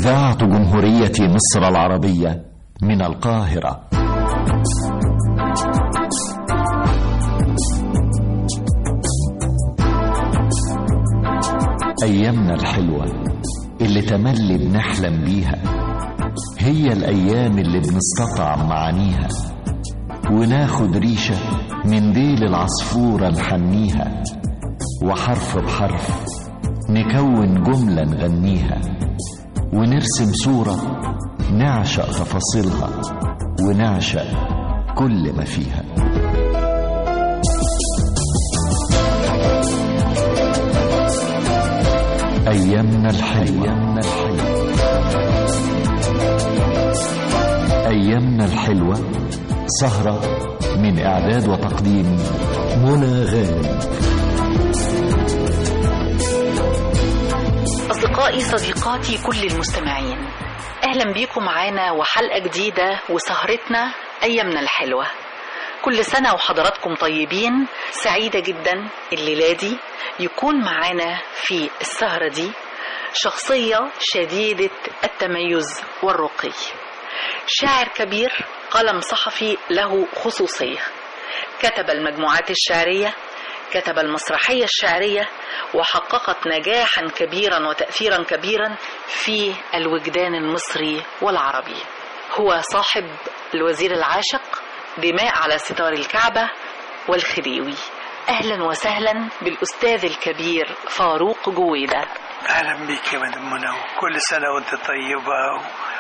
إذاعة جمهورية مصر العربية من القاهرة أيامنا الحلوة اللي تملي بنحلم بيها هي الأيام اللي بنستطعم معانيها وناخد ريشة من ديل العصفورة نحنيها وحرف بحرف نكون جملة نغنيها ونرسم صورة نعشق تفاصيلها ونعشق كل ما فيها أيامنا الحلوة أيامنا الحلوة أيامنا الحلوة سهرة من إعداد وتقديم منى غانم أصدقائي صديقاتي كل المستمعين أهلا بيكم معانا وحلقة جديدة وسهرتنا أيامنا الحلوة كل سنة وحضراتكم طيبين سعيدة جدا الليلة دي يكون معانا في السهرة دي شخصية شديدة التميز والرقي شاعر كبير قلم صحفي له خصوصية كتب المجموعات الشعرية كتب المسرحية الشعرية وحققت نجاحا كبيرا وتأثيرا كبيرا في الوجدان المصري والعربي هو صاحب الوزير العاشق دماء على ستار الكعبة والخديوي أهلا وسهلا بالأستاذ الكبير فاروق جويدة اهلا بيك يا مدام منى كل سنه وانت طيبه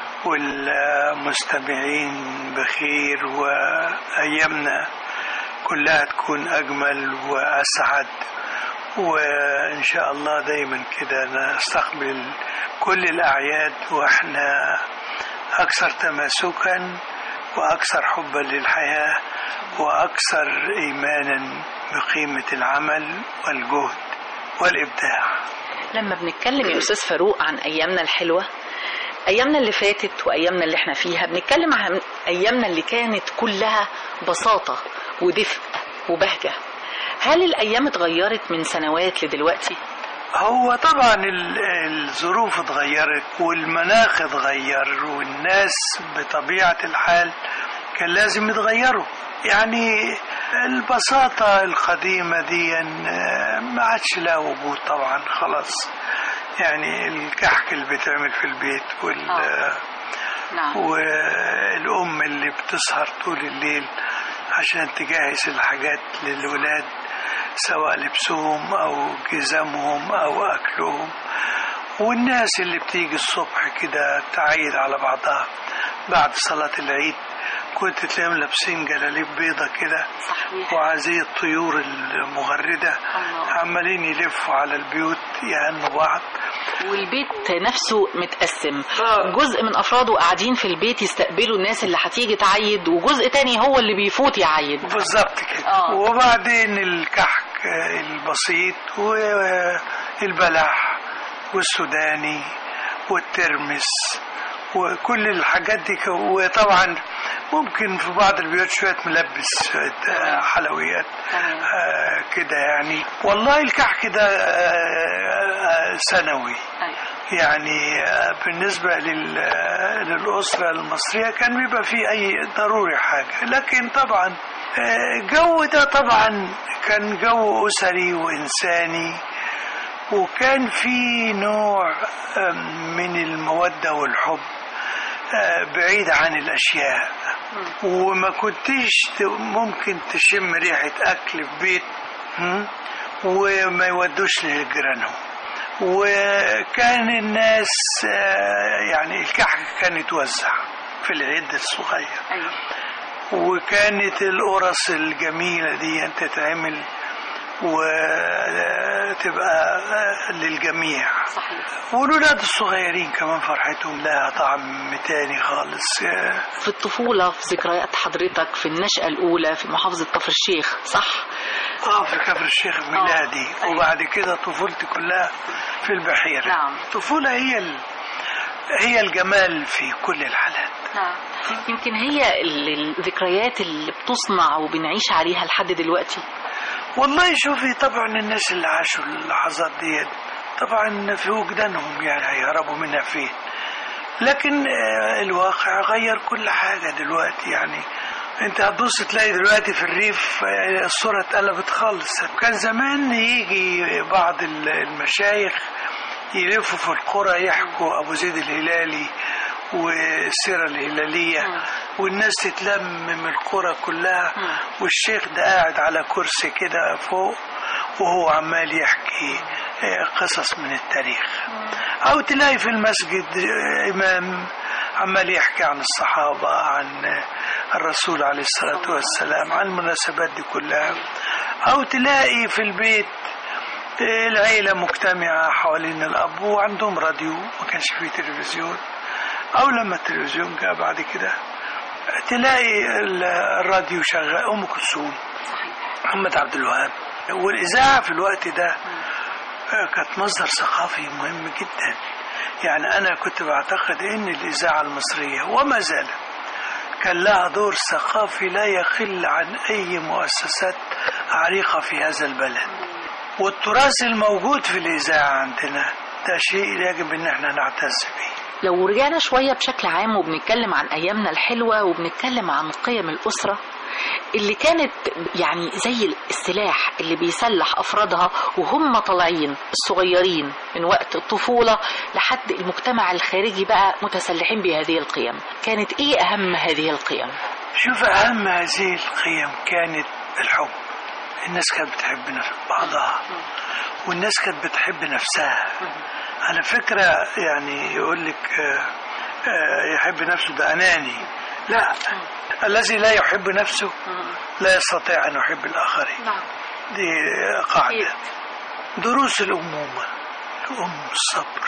والمستمعين بخير وايامنا كلها تكون اجمل واسعد وان شاء الله دايما كده نستقبل كل الاعياد واحنا اكثر تماسكا واكثر حبا للحياه واكثر ايمانا بقيمه العمل والجهد والابداع لما بنتكلم يا أستاذ فاروق عن أيامنا الحلوة أيامنا اللي فاتت وأيامنا اللي احنا فيها بنتكلم عن أيامنا اللي كانت كلها بساطة ودفء وبهجة هل الأيام اتغيرت من سنوات لدلوقتي؟ هو طبعا ال- الظروف اتغيرت والمناخ اتغير والناس بطبيعة الحال كان لازم يتغيروا يعني البساطة القديمة دي آه، ما عادش لها وجود طبعا خلاص يعني الكحك اللي بيتعمل في البيت وال آه. نعم والأم اللي بتسهر طول الليل عشان تجهز الحاجات للولاد سواء لبسهم أو جزمهم أو أكلهم والناس اللي بتيجي الصبح كده تعيد على بعضها بعد صلاة العيد كنت تلاقيهم لابسين جلاليب بيضة كده صحيح وعزية الطيور المغردة الله. عمالين يلفوا على البيوت يهنوا بعض والبيت نفسه متقسم آه. جزء من أفراده قاعدين في البيت يستقبلوا الناس اللي هتيجي تعيد وجزء تاني هو اللي بيفوت يعيد بالظبط كده آه. وبعدين الكحك آه، البسيط والبلح والسوداني والترمس وكل الحاجات دي ك- وطبعا ممكن في بعض البيوت شوية ملبس شوية آه، حلويات تمام. آه، كده يعني والله الكحك ده آه، آه، سنوي أيوة. يعني آه، بالنسبة لل- آه، للأسرة المصرية كان بيبقى فيه أي ضروري حاجة لكن طبعا آه، الجو ده طبعا كان جو أسري وإنساني وكان في نوع آه، من المودة والحب آه، بعيد عن الأشياء وما كنتش ت- ممكن تشم ريحة أكل في بيت هم؟ وما يودوش لجيرانهم وكان الناس آه، يعني الكحك كان يتوزع في العيد الصغير أيوة. وكانت القرص الجميلة دي تتعمل وتبقى للجميع صحيح والولاد الصغيرين كمان فرحتهم لها طعم تاني خالص في الطفولة في ذكريات حضرتك في النشأة الأولى في محافظة كفر الشيخ صح؟ اه في كفر الشيخ ميلادي أيوة. وبعد كده طفولتي كلها في البحيرة نعم. الطفولة هي ال... هي الجمال في كل الحالات نعم يمكن هي ال- الذكريات اللي بتصنع وبنعيش عليها لحد دلوقتي والله شوفي طبعا الناس اللي عاشوا اللحظات دي طبعا في وجدانهم يعني هيهربوا منها فين لكن آه، الواقع غير كل حاجة دلوقتي يعني انت هتبص تلاقي دلوقتي في الريف آه، الصورة اتقلبت خالص كان زمان يجي بعض ال- المشايخ يلفوا في القرى يحكوا أبو زيد الهلالي والسيرة الهلالية مم. والناس تتلم من القرى كلها مم. والشيخ ده قاعد على كرسي كده فوق وهو عمال يحكي آه، قصص من التاريخ أو تلاقي في المسجد آه، إمام عمال يحكي عن الصحابة عن آه، الرسول عليه الصلاة والسلام عن المناسبات دي كلها أو تلاقي في البيت آه، العيلة مجتمعة حوالين الأب وعندهم راديو ما كانش فيه تلفزيون أو لما التلفزيون جاء بعد كده تلاقي ال- الراديو شغال أم كلثوم محمد عبد الوهاب والإذاعة في الوقت ده آه، كانت مصدر ثقافي مهم جدا يعني أنا كنت بعتقد إن الإذاعة المصرية وما زالت كان لها دور ثقافي لا يقل عن أي مؤسسات عريقة في هذا البلد والتراث الموجود في الإذاعة عندنا ده شيء يجب إن احنا نعتز به لو رجعنا شوية بشكل عام وبنتكلم عن أيامنا الحلوة وبنتكلم عن قيم الأسرة اللي كانت يعني زي السلاح اللي بيسلح أفرادها وهم طالعين الصغيرين من وقت الطفولة لحد المجتمع الخارجي بقى متسلحين بهذه القيم كانت إيه أهم هذه القيم؟ شوف أهم هذه القيم كانت الحب الناس كانت بتحب نف- بعضها والناس كانت بتحب نفسها على فكرة يعني يقول لك آه، آه، يحب نفسه ده أناني لا الذي لا يحب نفسه لا يستطيع أن يحب الآخرين نعم دي قاعدة دروس الأمومة الأم الصبر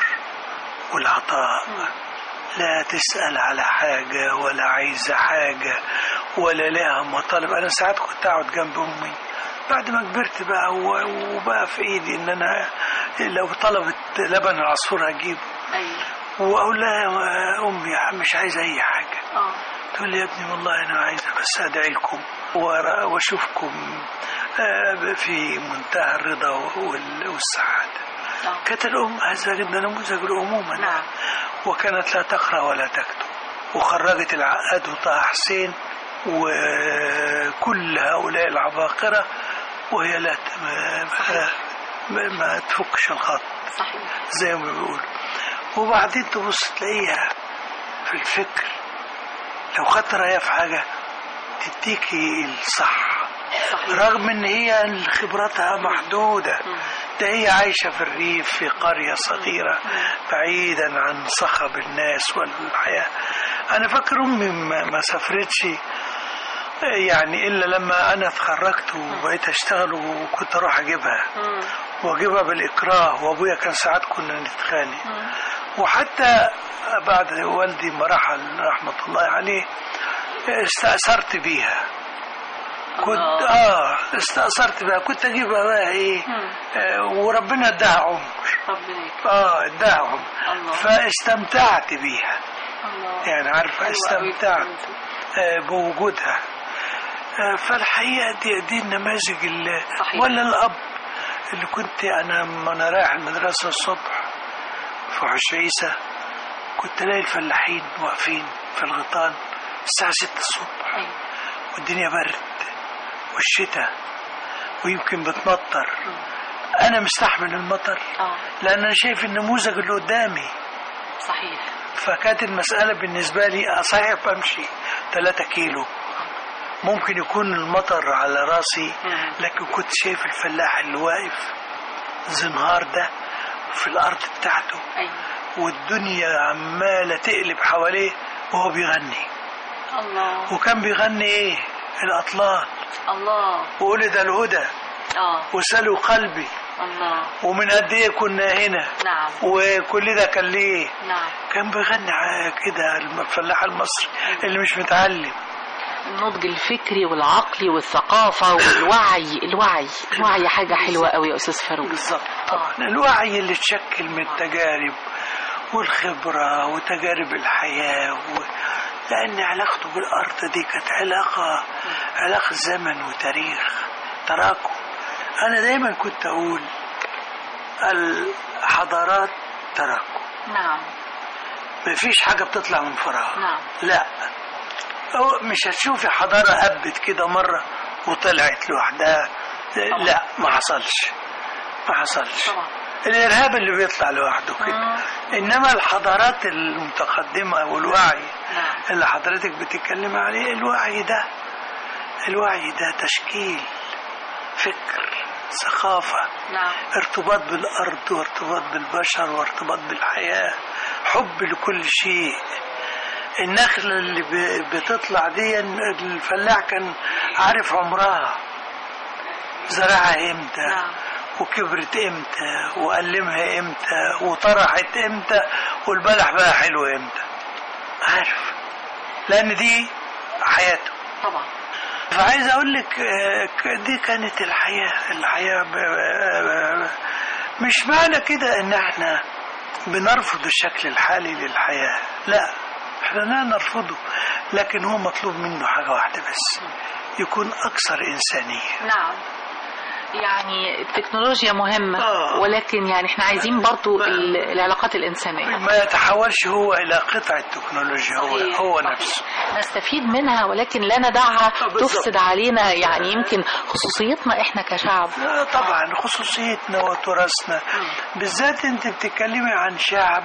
والعطاء لا تسأل على حاجة ولا عايزة حاجة ولا لها مطالب أنا ساعات كنت أقعد جنب أمي بعد ما كبرت بقى و- وبقى في إيدي إن أنا لو طلبت لبن العصفور هجيبه أيوة وأقول لها يا أمي مش عايزة أي حاجة آه تقول لي يا ابني والله انا عايزه بس ادعي لكم وأرى- واشوفكم آه، في منتهى الرضا وال- والسعاده آه. كانت الام هذا جدا نموذج الامومه نعم. وكانت لا تقرا ولا تكتب وخرجت العقاد وطه حسين وكل هؤلاء العباقره وهي لا ت- ما, ما, ما تفكش الخط صحيح زي ما بيقولوا وبعدين تبص تلاقيها في الفكر لو خدت رأيها في حاجة تديكي الصح صحيح رغم ان هي خبراتها محدودة ده هي عايشة في الريف في قرية صغيرة بعيدا عن صخب الناس والحياة أنا فاكر أمي ما ما سافرتش يعني إلا لما أنا اتخرجت وبقيت أشتغل وكنت أروح أجيبها واجيبها بالاكراه وابويا كان ساعات كنا نتخانق وحتى بعد والدي ما رحل رحمه الله عليه استأثرت بيها كنت اه استأثرت بيها كنت اجيبها بقى ايه آه وربنا اداها عمر ربنا اه اداها عمر الله. فاستمتعت بيها الله يعني عارفه حلو أوي استمتعت الكلام آه، بوجودها آه، فالحقيقة دي, دي النماذج اللي صحيح. ولا الأب اللي كنت أنا لما أنا رايح المدرسة الصبح في حوش عيسى كنت ألاقي الفلاحين واقفين في الغيطان الساعة ستة الصبح أيوة. والدنيا برد والشتاء ويمكن بتمطر أنا مستحمل المطر اه لأن أنا شايف النموذج اللي قدامي صحيح فكانت المسألة بالنسبة لي صحيح بمشي 3 كيلو ممكن يكون المطر على راسي مم. لكن كنت شايف الفلاح اللي واقف زنهار ده في الأرض بتاعته ايوه والدنيا عمالة تقلب حواليه وهو بيغني الله وكان بيغني ايه الأطلال الله وقول ده الهدى اه وسلوا قلبي الله ومن قد ايه كنا هنا نعم وكل ده كان ليه نعم كان بيغني ع- كده الفلاح المصري اللي مش متعلم النضج الفكري والعقلي والثقافة والوعي الوعي الوعي حاجة حلوة قوي يا أستاذ فاروق بالظبط طبعا الوعي اللي اتشكل من التجارب والخبرة وتجارب الحياة و... لأن علاقته بالأرض دي كانت علاقة علاقة زمن وتاريخ تراكم أنا دايما كنت أقول الحضارات تراكم نعم مفيش حاجة بتطلع من فراغ نعم. لا هو مش هتشوفي حضارة هبت كده مرة وطلعت لوحدها لا ما حصلش ما حصلش طبعا. الإرهاب اللي بيطلع لوحده كده إنما الحضارات المتقدمة والوعي نعم. اللي حضرتك بتتكلم عليه الوعي ده الوعي ده تشكيل فكر ثقافة نعم ارتباط بالأرض وارتباط بالبشر وارتباط بالحياة حب لكل شيء النخلة اللي ب- بتطلع دي الفلاح كان عارف عمرها زرعها امتى نعم. وكبرت امتى وقلمها امتى وطرحت امتى والبلح بقى حلو امتى عارف لان دي حياته طبعا فعايز اقول لك آه، ك- دي كانت الحياه الحياه ب- ب- مش معنى كده ان احنا بنرفض الشكل الحالي للحياه لا احنا لا نرفضه لكن هو مطلوب منه حاجه واحده بس يكون اكثر انسانيه نعم يعني التكنولوجيا مهمة آه. ولكن يعني احنا عايزين برضو ال- العلاقات الإنسانية ما يتحولش هو الى قطعه تكنولوجيا هو, صحيح، هو صحيح. نفسه نستفيد منها ولكن لا ندعها آه، بالظبط. تفسد علينا يعني يمكن خصوصيتنا احنا كشعب لا طبعا خصوصيتنا وتراثنا بالذات انت بتتكلمي عن شعب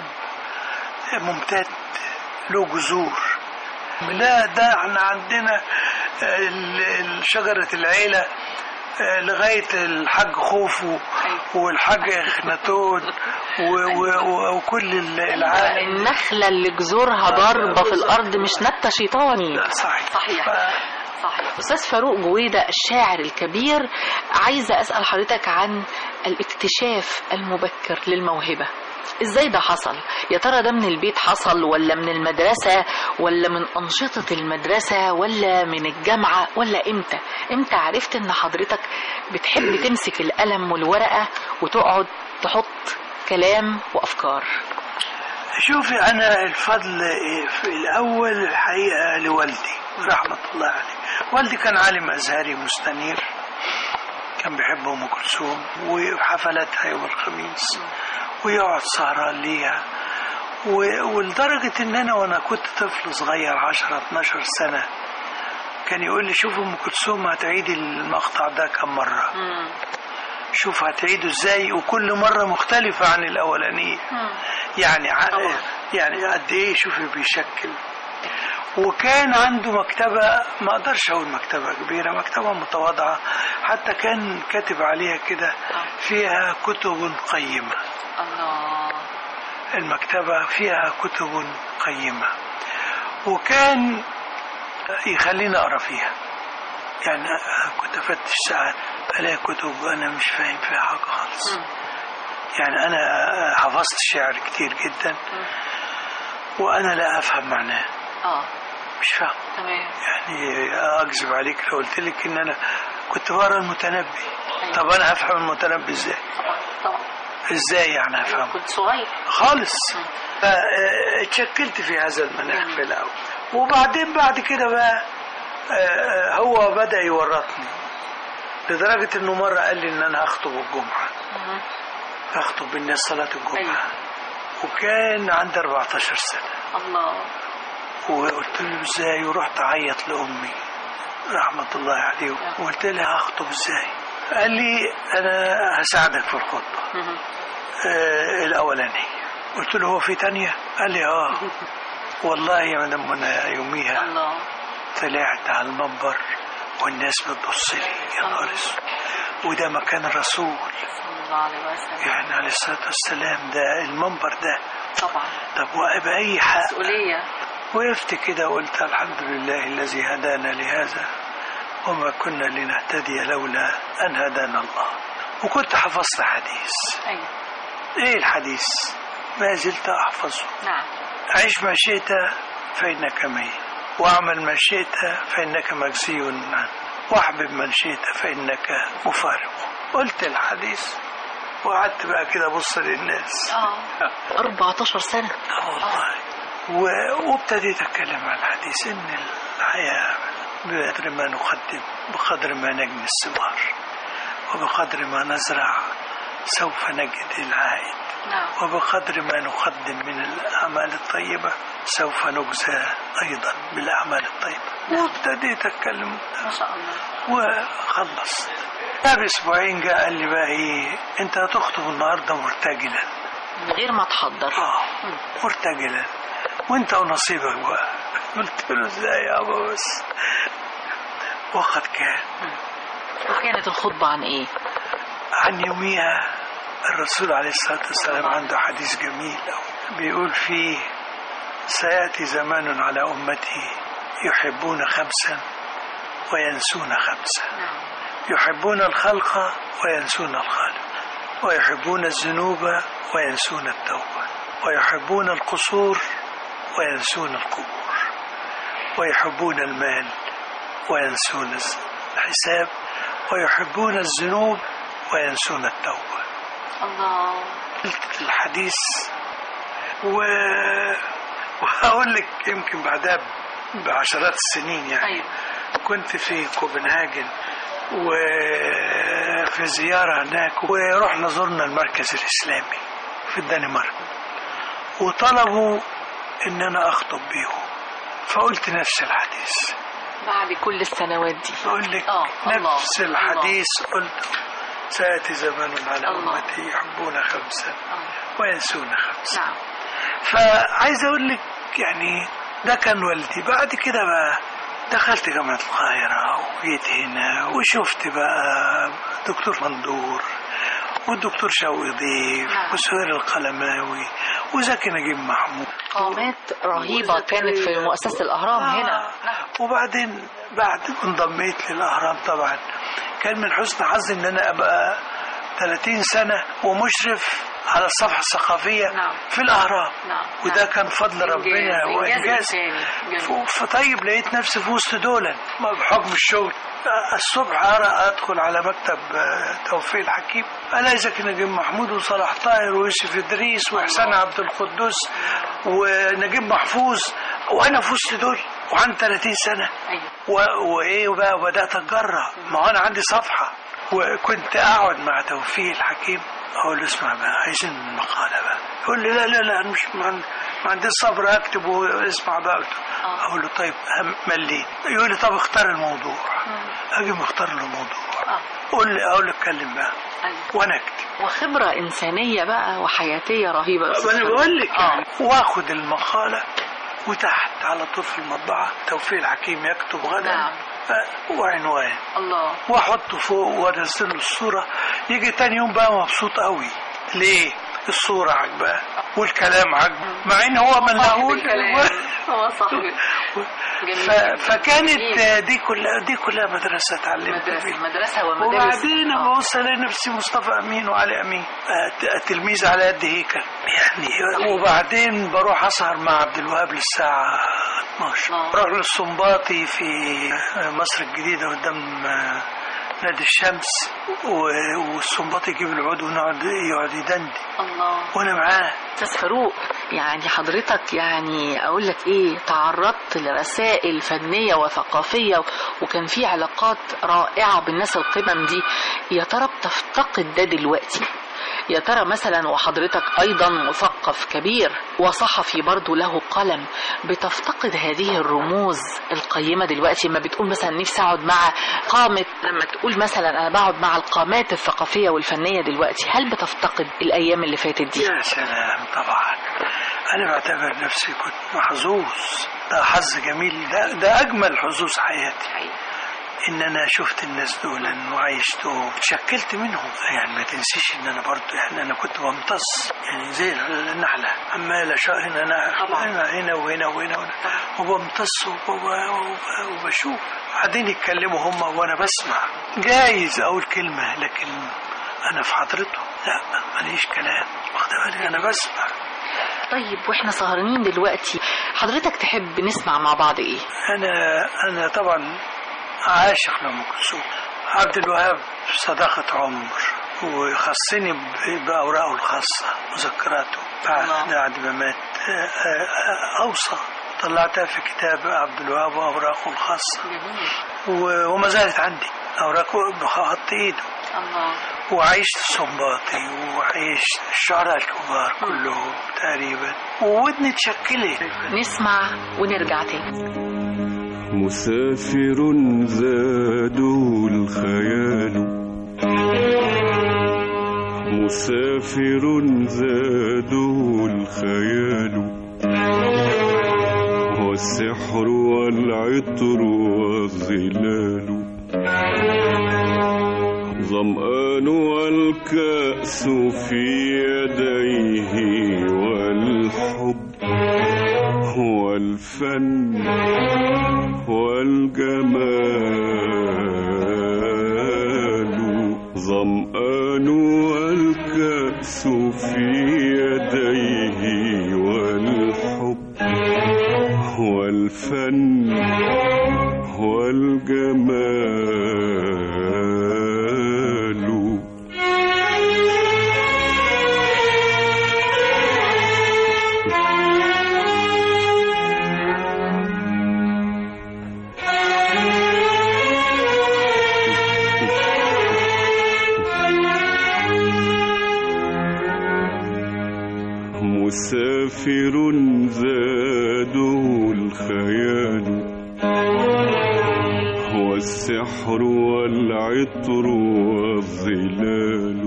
ممتد له جذور لا ده احنا عندنا ال- ال- شجرة العيلة آه، لغاية الحاج خوفو والحاج اخناتون و- و- و- وكل ال- العالم النخلة اللي جذورها ضاربة في الأرض مش نبتة شيطاني لا صحيح صحيح. ف- صحيح أستاذ فاروق جويدة الشاعر الكبير عايزة أسأل حضرتك عن الاكتشاف المبكر للموهبة ازاي ده حصل يا ترى ده من البيت حصل ولا من المدرسة ولا من أنشطة المدرسة ولا من الجامعة ولا امتى امتى عرفت ان حضرتك بتحب تمسك القلم والورقة وتقعد تحط كلام وأفكار شوفي انا الفضل في الاول الحقيقه لوالدي رحمه الله عليه والدي كان عالم ازهري مستنير كان بيحب ام كلثوم وحفلاتها يوم الخميس ويقعد سهران ليها و- ولدرجة إن أنا وأنا كنت طفل صغير 10 12 سنة كان يقول لي شوف أم كلثوم هتعيد المقطع ده كم مرة شوف هتعيده إزاي وكل مرة مختلفة عن الأولانية يعني ع- طبعا. يعني قد ايه شوفي بيشكل وكان عنده مكتبة ما اقدرش اقول مكتبة كبيرة مكتبة متواضعة حتى كان كاتب عليها كده فيها كتب قيمة الله المكتبة فيها كتب قيمة وكان يخليني اقرا فيها يعني كنت افتش ساعات الاقي كتب انا مش فاهم فيها حاجة خالص يعني انا حفظت شعر كتير جدا وانا لا افهم معناه اه مش فاهم تمام يعني اكذب عليك لو قلت لك ان انا كنت بقرا المتنبي طب انا هفهم المتنبي ازاي طبعا طبعا ازاي يعني هفهمه كنت صغير خالص فاتشكلت في هذا المناخ في الاول وبعدين بعد كده بقى آه، هو بدا يورطني لدرجه انه مره قال لي ان انا هخطب الجمعه هخطب الناس صلاه الجمعه أيوة. وكان عندي 14 سنه الله وقلت له ازاي ورحت اعيط لامي رحمه الله عليه وقلت لها هخطب ازاي قال لي انا هساعدك في الخطبه آه الاولانيه قلت له هو في تانية قال لي اه والله يا مدام انا يوميها الله طلعت على المنبر والناس بتبص لي يا نهار اسود وده مكان الرسول صلى الله عليه وسلم يعني عليه الصلاه والسلام ده المنبر ده طبعا طب وبأي حق مسؤولية وقفت كده وقلت الحمد لله الذي هدانا لهذا وما كنا لنهتدي لولا أن هدانا الله وكنت حفظت حديث أيوة إيه الحديث ما زلت أحفظه نعم عيش ما شئت فإنك ميت واعمل ما شئت فإنك مجزي عنه واحبب من شئت فإنك مفارق قلت الحديث وقعدت بقى كده أبص للناس اه 14 سنة آه والله و- وابتديت اتكلم عن الحديث ان الحياه بقدر ما نقدم بقدر ما نجني الثمار وبقدر ما نزرع سوف نجد العائد نعم. وبقدر ما نقدم من الأعمال الطيبة سوف نجزى أيضا بالأعمال الطيبة وابتديت أتكلم ما شاء الله وخلصت بعد أسبوعين جاء قال لي بقى إيه أنت هتخطب النهاردة مرتجلا من غير ما تحضر آه مرتجلا وأنت ونصيبك بقى قلت له إزاي يابا بس وقد كان وكانت الخطبة عن ايه عن يوميها الرسول عليه الصلاة والسلام عنده حديث جميل أوي بيقول فيه سيأتي زمان على أمتي يحبون خمسا وينسون خمسا يحبون الخلق وينسون الخالق ويحبون الذنوب وينسون التوبة ويحبون القصور وينسون القبور ويحبون المال وينسون الحساب ويحبون الذنوب وينسون التوبة الله قلت الحديث و... وهقول لك يمكن بعدها بعشرات السنين يعني ايوه كنت في كوبنهاجن وفي زيارة هناك ورحنا زرنا المركز الإسلامي في الدنمارك وطلبوا إن أنا أخطب بيهم فقلت نفس الحديث بعد كل السنوات دي أقول لك آه، الله، نفس الله. الحديث قلت سيأتي زمان على الله. أمتي يحبون خمسا آه. وينسون خمسا نعم فعايز اقول لك يعني ده كان والدي بعد كده بقى دخلت جامعة القاهرة وجيت هنا وشفت بقى دكتور مندور والدكتور شوقي ضيف نعم. وسهير القلماوي وزكي نجيب محمود قامات رهيبة كانت في مؤسسة الأهرام هنا آه. وبعدين بعد ما انضميت للأهرام طبعا كان من حسن حظي ان انا ابقى 30 سنة ومشرف على الصفحة الثقافية نعم. في الأهرام نعم. وده نعم. كان فضل ربنا إنجاز- إنجاز وإنجاز إنساني. جميل. ف- فطيب لقيت نفسي في وسط دولا ما بحكم الشغل الصبح أرى أدخل على مكتب آه، توفيق الحكيم ألاقي زكي نجيب محمود وصلاح طاهر ويوسف إدريس وإحسان عبد القدوس ونجيب محفوظ وأنا في وسط دول وعندي 30 سنة أيوة. و- وايه بقى بدات اتجرأ ما هو انا عندي صفحه وكنت اقعد مع توفيق الحكيم اقول له اسمع بقى عايزين مقاله بقى يقول لي لا لا لا أنا مش ما عندي- ما عنديش صبر اكتب واسمع بقى قلت له- آه. اقول له طيب هم- مليت يقول لي طب اختار الموضوع اجي مختار له موضوع آه. قول لي اقول له اتكلم بقى أيوة. وانا اكتب وخبرة إنسانية بقى وحياتية رهيبة يا أستاذ انا فاروق. بقول لك آه. يعني واخد المقاله وتحت على طول في المطبعه توفيق الحكيم يكتب غدا نعم. آه، وعنوان الله واحطه فوق وانزل له الصوره يجي تاني يوم بقى مبسوط قوي ليه الصوره عجباه والكلام عجبه مع ان هو من صاحب هقول الكلام. هو صاحب جميل ف... جدا. فكانت جميل. دي كلها دي كلها مدرسه اتعلمت مدرسة فيها مدرسة ومدارس وبعدين آه. ابص الاقي نفسي مصطفى امين وعلي امين آه، ت- تلميذ على قد هيكل يعني وبعدين بروح اسهر مع عبد الوهاب للساعه 12 آه. بروح للسنباطي في مصر الجديده قدام آه، نادي الشمس و- والسنباطي يجيب العود ونقعد يقعد يدندي الله وانا معاه استاذ فاروق يعني حضرتك يعني اقول لك ايه تعرضت لرسائل فنيه وثقافيه وكان في علاقات رائعه بالناس القمم دي يا ترى بتفتقد ده دلوقتي يا ترى مثلا وحضرتك ايضا مثقف كبير وصحفي برضو له قلم بتفتقد هذه الرموز القيمه دلوقتي لما بتقول مثلا نفسي اقعد مع قامه لما تقول مثلا انا بقعد مع القامات الثقافيه والفنيه دلوقتي هل بتفتقد الايام اللي فاتت دي يا سلام طبعا انا بعتبر نفسي كنت محظوظ ده حظ جميل ده ده اجمل حظوظ حياتي ان انا شفت الناس دول وعايشتهم وتشكلت منهم يعني ما تنسيش ان انا برضو يعني انا كنت بمتص يعني زي النحله عمال اشق هنا انا طبعا. هنا هنا وهنا وهنا, وهنا وبمتص وب- وب- وبشوف بعدين يتكلموا هم وانا بسمع جايز اقول كلمه لكن انا في حضرته لا ماليش كلام واخد بالك انا بسمع طيب واحنا سهرانين دلوقتي حضرتك تحب نسمع مع بعض ايه انا انا طبعا عاشق لام كلثوم عبد الوهاب صداقة عمر وخصني ب- بأوراقه الخاصة مذكراته بعد الله. بعد ما مات آه، آه، آه، أوصى طلعتها في كتاب عبد الوهاب وأوراقه الخاصة جميل و- وما زالت عندي أوراقه بخط إيده الله وعشت سنباطي وعشت الشعراء الكبار كلهم تقريبا وودني اتشكلت نسمع ونرجع تاني مسافر زاده الخيال مسافر زاده الخيال والسحر والعطر والظلال ظمآن والكأس في يديه والحب والفن والجمال ظمآن والكأس في يديه والحب والفن والجمال مسافر زاده الخيال والسحر والعطر والظلال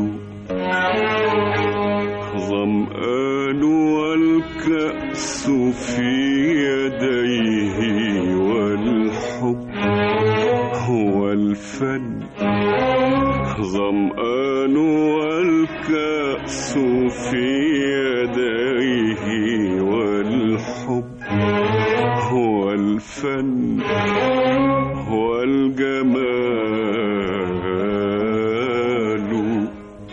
ظمآن والكأس في يديه والحب والفن ظمآن والكأس في يديه والحب والفن والجمال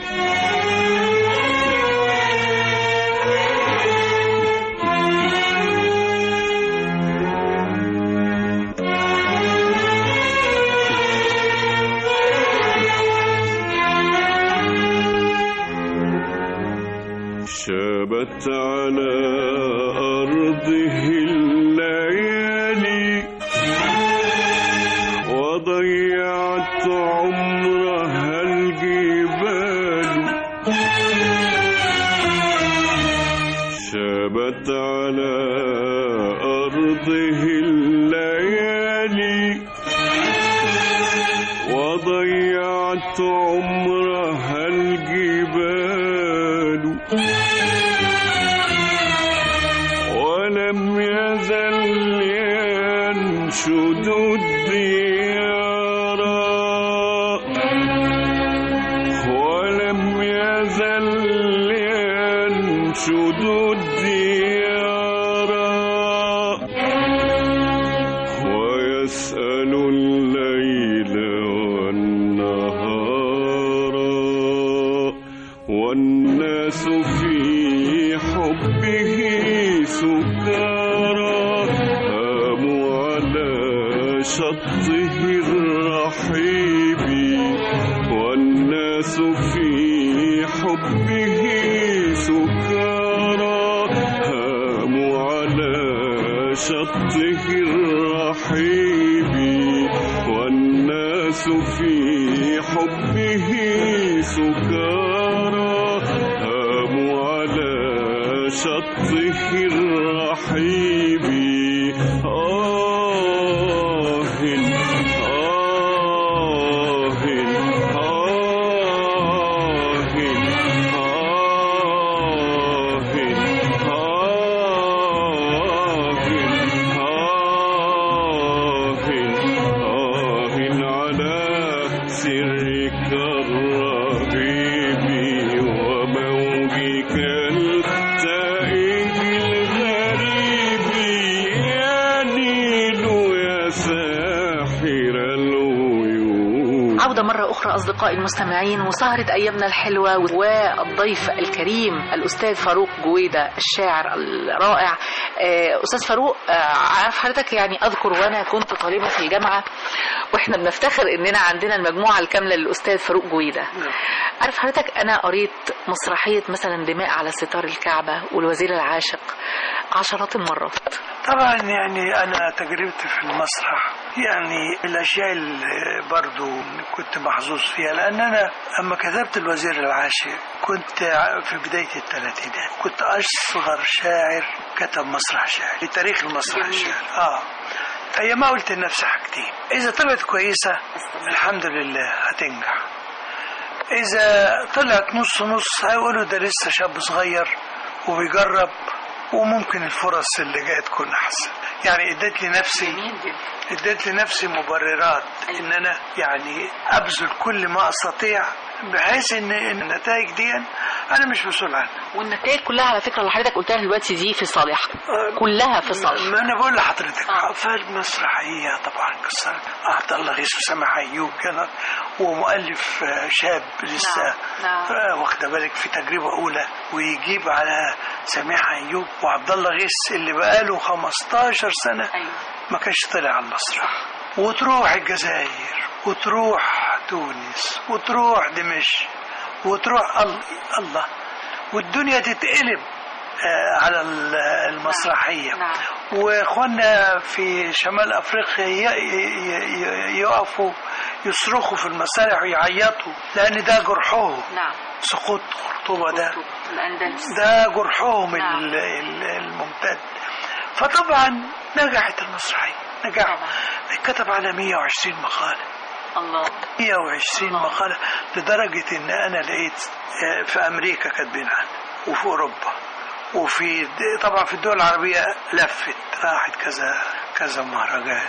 شابت على أرضه الليالي وضيعت عمرها الجبال شابت على أرضه الليالي وضيعت عمرها الجبال ولم يزل ينشد الديار ولم يزل ينشد الديار ويسأل الليل والنهار والناس في حبه سكارى هاموا على شطه الرحيب والناس في حبه سكارى هاموا على شطه الرحيب والناس في حبه سكارى هاموا على شطه الرحيب آه آه آه على سرك الرهيب وموجك التائب الغريب يا نيل يا ساحر الغيوب عودة مرة أخرى أصدقائي المستمعين وسهرة أيامنا الحلوة والضيف الكريم الأستاذ فاروق جويدة الشاعر الرائع آه، استاذ فاروق آه، عارف حضرتك يعني اذكر وانا كنت طالبه في الجامعه واحنا بنفتخر اننا عندنا المجموعه الكامله للاستاذ فاروق جويده عارف حضرتك انا قريت مسرحيه مثلا دماء على ستار الكعبه والوزير العاشق عشرات المرات طبعا يعني انا تجربتي في المسرح يعني الاشياء اللي برضو كنت محظوظ فيها لان انا اما كتبت الوزير العاشق كنت في بدايه الثلاثينات كنت اصغر شاعر كتب مسرح شعر في تاريخ المسرح الشعر اه ايما قلت لنفسي حاجتين اذا طلعت كويسه الحمد لله هتنجح اذا طلعت نص نص هيقولوا ده لسه شاب صغير وبيجرب وممكن الفرص اللي جايه تكون احسن يعني اديت لنفسي اديت لنفسي مبررات ان انا يعني ابذل كل ما استطيع بحيث ان إن النتائج دي انا مش مسؤول عنها والنتائج كلها على فكره اللي حضرتك قلتها دلوقتي دي في صالح كلها في صالح ما انا بقول لحضرتك آه. فالمسرحيه طبعا قصه عبد الله غيث وسامح ايوب كده ومؤلف آه، شاب لسه نعم، نعم. آه، واخده بالك في تجربه اولى ويجيب على سميحه ايوب وعبد الله غيث اللي بقاله 15 سنه ايوه ما كانش طلع على المسرح وتروح الجزائر وتروح تونس وتروح دمشق وتروح ال- الله والدنيا تتقلب آه، على ال- المسرحية نعم. واخواننا في شمال افريقيا ي- ي- ي- يقفوا يصرخوا في المسارح ويعيطوا لان ده جرحهم نعم سقوط خرطوبة ده الاندلس ده جرحهم نعم. ال- ال- الممتد فطبعا نجحت المسرحية نجح طبعا. كتب على 120 مقالة الله 120 الله. مقالة لدرجة إن أنا لقيت آه، في أمريكا كاتبين عنه وفي أوروبا وفي طبعا في الدول العربية لفت راحت كذا كذا مهرجان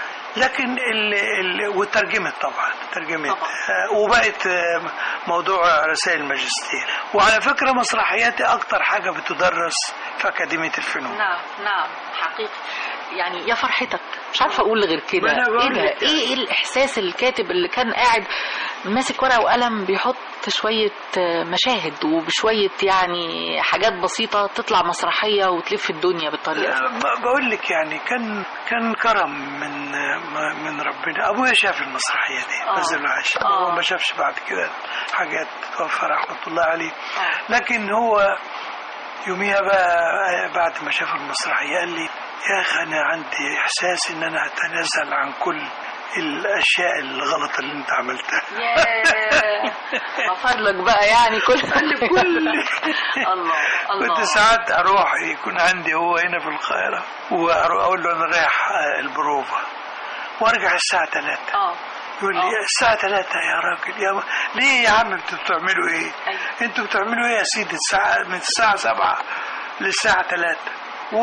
لكن ال ال وترجمت طبعا ترجمت طبعا. آه، وبقت آه، موضوع رسائل الماجستير وعلى فكرة مسرحياتي أكتر حاجة بتدرس في أكاديمية الفنون نعم نعم حقيقي يعني يا فرحتك مش عارفه اقول غير كده ما أنا ايه بقول ده لك ايه ايه الاحساس الكاتب اللي كان قاعد ماسك ورقه وقلم بيحط شويه آه، مشاهد وبشويه يعني حاجات بسيطه تطلع مسرحيه وتلف الدنيا بالطريقه دي ب- بقول لك يعني كان كان كرم من من ربنا ابويا شاف المسرحيه دي آه. بس العاشق آه. هو ما شافش بعد كده حاجات توفى رحمه الله عليه آه. لكن هو يوميها بقى بعد ما شاف المسرحيه قال لي يا اخي انا عندي احساس ان انا هتنازل عن كل الاشياء الغلط اللي انت عملتها ياه غفر لك بقى يعني كل كل الله الله كنت ساعات اروح يكون عندي هو هنا في القاهره واقول له انا رايح آه، البروفه وارجع الساعه 3 اه يقول لي آه. الساعه 3 يا راجل يا م... ليه يا عم انتوا بتعملوا ايه؟ أيوة. انتوا بتعملوا ايه يا سيدي الساعه من الساعه 7 للساعه 3 و...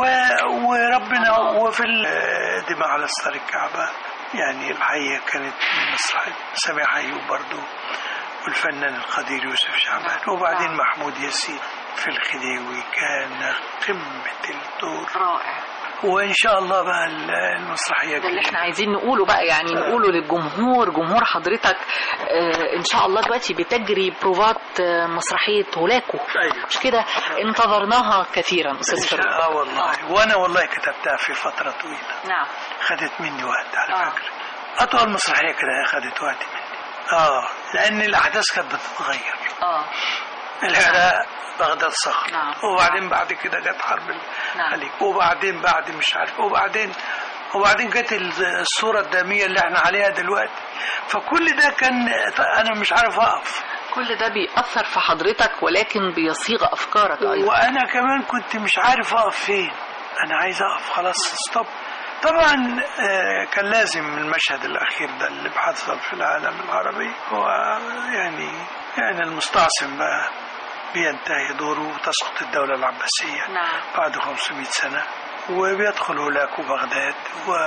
وربنا الله. وفي ال- آه، دماء على ستار الكعبه يعني الحقيقه كانت من مسرحيه سميح ايوب برضو والفنان القدير يوسف شعبان وبعدين نعم. محمود ياسين في الخديوي كان قمة الدور رائع وإن شاء الله بقى المسرحية ده اللي احنا عايزين نقوله بقى يعني نقوله للجمهور جمهور حضرتك آه ان شاء الله دلوقتي بتجري بروفات آه مسرحيه هولاكو أيوة. مش كده انتظرناها كثيرا استاذ إن شاء فاروق اه والله وانا والله كتبتها في فتره طويله نعم خدت مني وقت على آه. فكره اطول مسرحيه كده خدت وقت مني اه لان الاحداث كانت بتتغير اه العراق بغداد صخر نعم. وبعدين بعد كده جت حرب نعم. الخليج وبعدين بعد مش عارف وبعدين وبعدين جت الصوره الداميه اللي احنا عليها دلوقتي فكل ده كان انا مش عارف اقف كل ده بيأثر في حضرتك ولكن بيصيغ افكارك ايضا وانا كمان كنت مش عارف اقف فين انا عايز اقف خلاص ستوب طبعا آه، كان لازم المشهد الاخير ده اللي بحصل في العالم العربي هو يعني يعني المستعصم بقى بينتهي دوره وتسقط الدولة العباسية نعم. بعد 500 سنة وبيدخل هولاكو بغداد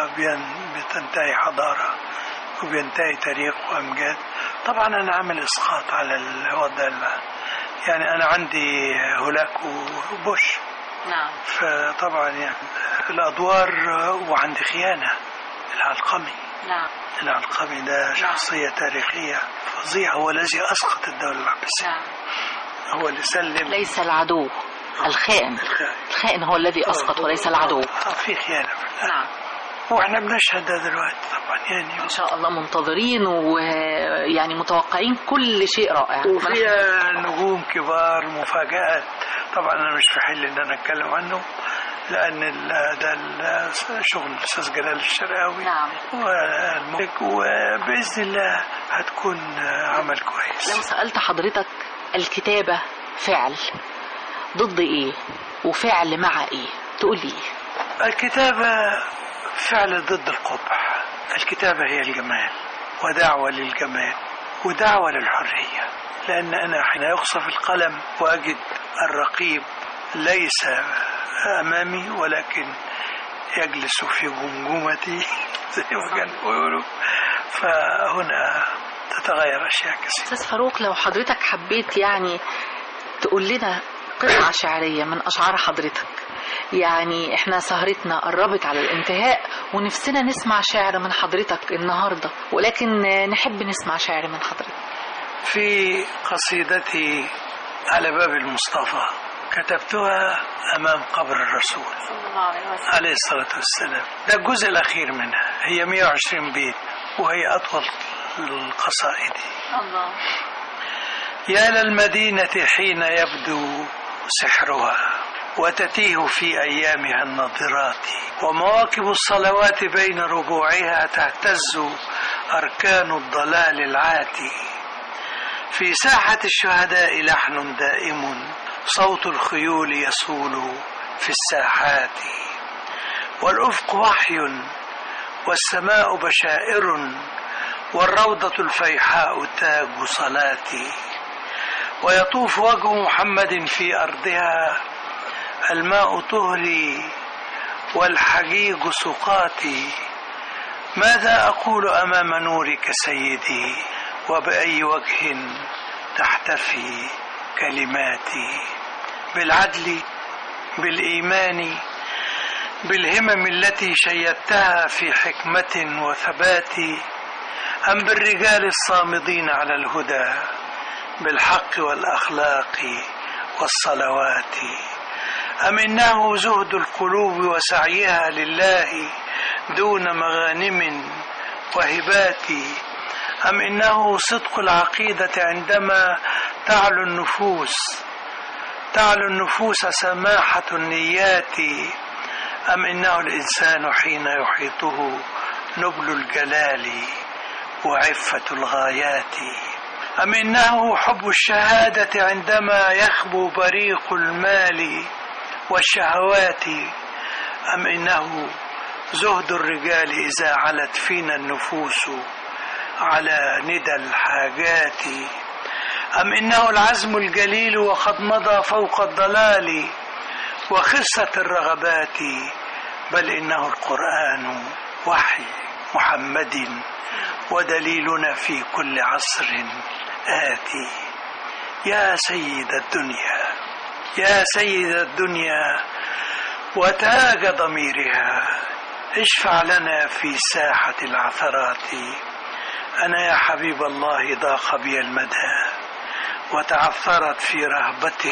وبتنتهي حضارة وبينتهي تاريخ وأمجاد طبعا أنا عامل إسقاط على الوضع ال- يعني أنا عندي هولاكو بوش نعم فطبعا يعني الأدوار وعندي خيانة العلقمي نعم العلقمي ده شخصية تاريخية فظيعة هو الذي أسقط الدولة العباسية نعم هو اللي سلم ليس العدو الخائن الخائن. الخائن هو الذي أسقط وليس العدو آه، في خيانة في الله. نعم واحنا بنشهد ده دلوقتي طبعا يعني إن شاء الله منتظرين ويعني متوقعين كل شيء رائع وفيها نجوم كبار مفاجآت طبعا انا مش في حل ان انا اتكلم عنه لان ال- ده ال- شغل الاستاذ جلال الشرقاوي نعم والمخرج وباذن الله هتكون عمل لو كويس سألت حضرتك الكتابة فعل ضد إيه وفعل مع إيه تقول لي إيه الكتابة فعل ضد القبح الكتابة هي الجمال ودعوة للجمال ودعوة للحرية لأن أنا حين يقصف القلم وأجد الرقيب ليس أمامي ولكن يجلس في جمجمتي زي ما كانوا بيقولوا فهنا تتغير أشياء كثيرة أستاذ فاروق لو حضرتك حبيت يعني تقول لنا قطعة شعرية من أشعار حضرتك يعني احنا سهرتنا قربت على الانتهاء ونفسنا نسمع شعر من حضرتك النهاردة ولكن نحب نسمع شعر من حضرتك في قصيدتي على باب المصطفى كتبتها أمام قبر الرسول عليه الصلاة والسلام ده الجزء الأخير منها هي 120 بيت وهي أطول القصائد الله يا للمدينة حين يبدو سحرها وتتيه في أيامها الناظرات ومواكب الصلوات بين ربوعها تهتز أركان الضلال العاتي في ساحة الشهداء لحن دائم صوت الخيول يصول في الساحات والأفق وحي والسماء بشائر والروضة الفيحاء تاج صلاتي ويطوف وجه محمد في أرضها الماء طهري والحجيج سقاتي ماذا أقول أمام نورك سيدي وبأي وجه تحتفي كلماتي بالعدل بالإيمان بالهمم التي شيدتها في حكمة وثبات أم بالرجال الصامدين على الهدى بالحق والأخلاق والصلوات أم إنه زهد القلوب وسعيها لله دون مغانم وهبات أم إنه صدق العقيدة عندما تعلو النفوس تعلو النفوس سماحة النيات أم إنه الإنسان حين يحيطه نبل الجلال وعفة الغايات أم إنه حب الشهادة عندما يخبو بريق المال والشهوات أم إنه زهد الرجال إذا علت فينا النفوس على ندى الحاجات أم إنه العزم الجليل وقد مضى فوق الضلال وخصة الرغبات بل إنه القرآن وحي محمد ودليلنا في كل عصر آتي يا سيد الدنيا يا سيد الدنيا وتاج ضميرها اشفع لنا في ساحة العثرات أنا يا حبيب الله ضاق بي المدى وتعثرت في رهبة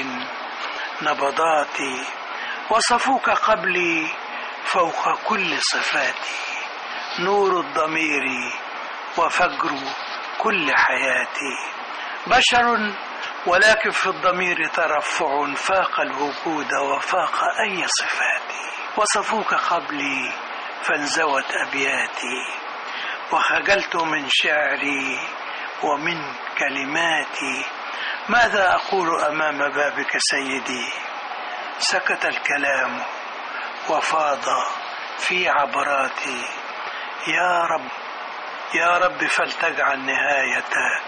نبضاتي وصفوك قبلي فوق كل صفاتي نور الضمير وفجر كل حياتي بشر ولكن في الضمير ترفع فاق الوجود وفاق أي صفات وصفوك قبلي فانزوت أبياتي وخجلت من شعري ومن كلماتي ماذا أقول أمام بابك سيدي سكت الكلام وفاض في عبراتي يا رب يا رب فلتجعل نهاية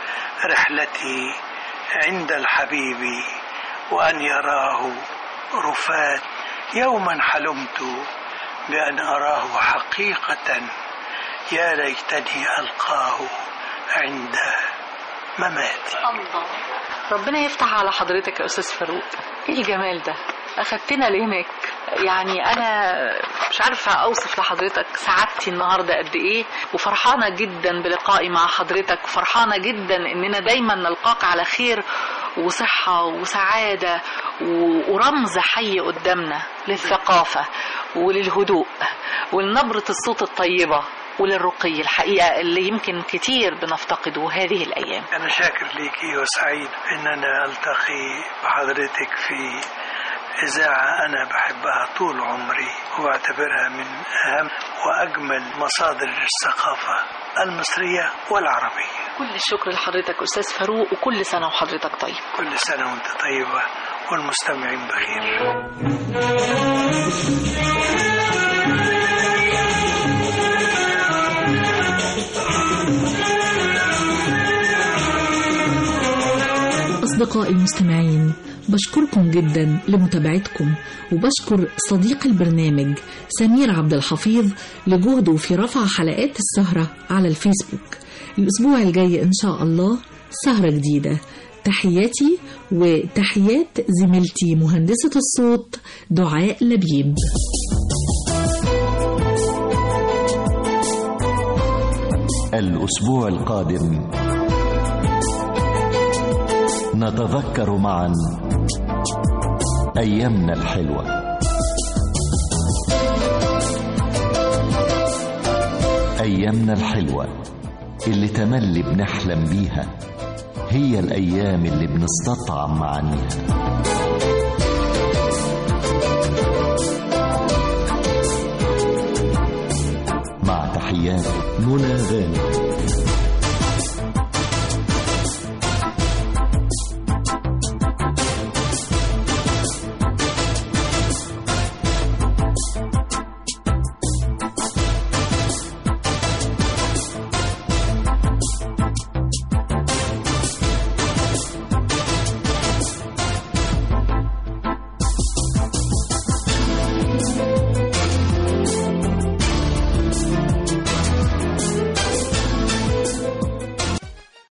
رحلتي عند الحبيب وأن يراه رفات يوما حلمت بأن أراه حقيقة يا ليتني ألقاه عند مماتي الله ربنا يفتح على حضرتك يا استاذ فاروق ايه الجمال ده اخدتنا لهناك يعني انا مش عارفه اوصف لحضرتك سعادتي النهارده قد ايه وفرحانه جدا بلقائي مع حضرتك وفرحانه جدا اننا دايما نلقاك على خير وصحة وسعادة و- ورمز حي قدامنا للثقافة وللهدوء ولنبرة الصوت الطيبة وللرقي الحقيقة اللي يمكن كتير بنفتقده هذه الأيام أنا شاكر ليكي وسعيد إن أنا ألتقي بحضرتك في إذاعة أنا بحبها طول عمري وبعتبرها من أهم وأجمل مصادر الثقافة المصرية والعربية كل الشكر لحضرتك أستاذ فاروق وكل سنة وحضرتك طيب كل سنة وأنت طيبة والمستمعين بخير أصدقائي المستمعين بشكركم جدا لمتابعتكم وبشكر صديق البرنامج سمير عبد الحفيظ لجهده في رفع حلقات السهرة على الفيسبوك الأسبوع الجاي إن شاء الله سهرة جديدة تحياتي وتحيات زميلتي مهندسة الصوت دعاء لبيب الأسبوع القادم نتذكر معا أيامنا الحلوة أيامنا الحلوة اللي تملي بنحلم بيها هي الأيام اللي بنستطعم معانيها مع تحيات منى غانم